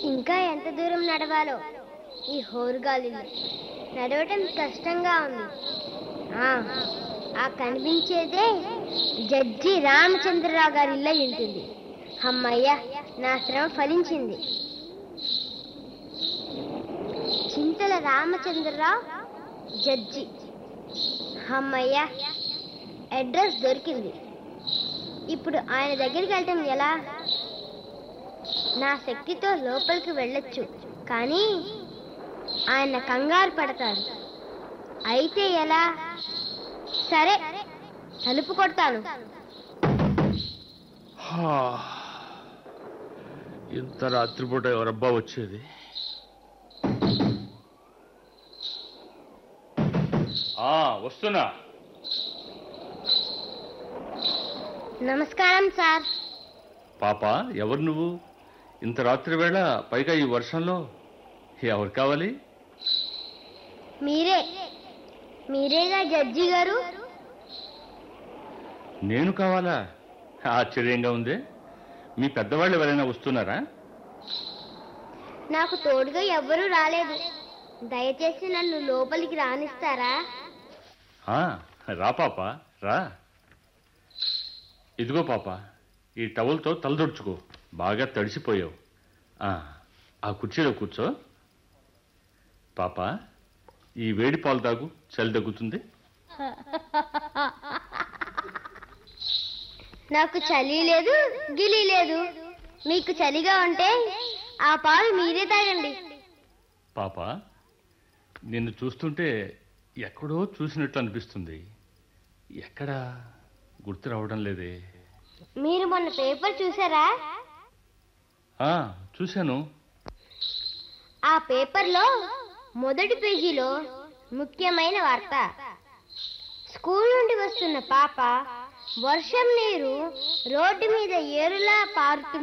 ఇంకా ఎంత దూరం నడవాలో ఈ హోరుగాలిలో నడవటం కష్టంగా ఉంది ఆ, ఆ కనిపించేదే జడ్జి రామచంద్రరావు గారి ఇల్లు అయి ఉంటుంది అమ్మయ్య నా శ్రమ ఫలించింది చింతల రామచంద్రరావు జడ్జి అమ్మయ్య అడ్రస్ దొరికింది ఇప్పుడు ఆయన దగ్గరికి వెళ్ళటం ఎలా నా శక్తితో లోపలికి వెళ్ళొచ్చు కానీ ఆయన కంగారు పడతారు అయితే ఎలా సరే తలుపు కొడతాను హా. ఇంత రాత్రిపూట ఎవరబ్బా వచ్చేది ఆ, వస్తున్నా నమస్కారం సార్ పాప ఎవరు నువ్వు ఇంత రాత్రి వేళ పైగా ఈ వర్షంలో ఎవరు కావాలి మీరే మీరేగా జడ్జి గారు నేను కావాలా ఆశ్చర్యంగా ఉంది మీ పెద్దవాళ్ళు ఎవరైనా వస్తున్నారా నాకు తోడుగా ఎవ్వరూ రాలేదు దయచేసి నన్ను లోపలికి రానిస్తారా ఆ, రా పాప రా ఇదిగో పాప ఈ టవల్తో తలదొడుచుకో బాగా తడిసిపోయావు ఆ, ఆ కుర్చీలో కూర్చో పాప ఈ వేడి పాలు తాగు చలి తగ్గుతుంది నాకు చలి లేదు గిలి లేదు మీకు చలిగా ఉంటే ఆ పాలు మీరే తాగండి పాప నిన్ను చూస్తుంటే ఎక్కడో చూసినట్టు అనిపిస్తుంది ఎక్కడా గుర్తు రావడం లేదే మీరు మొన్న పేపర్ చూసారా ఆ, చూశాను ఆ పేపర్లో మొదటి పేజీలో ముఖ్యమైన వార్త స్కూల్ నుండి వస్తున్న పాప వర్షం నీరు రోడ్డు మీద ఏరులా పారుతుంది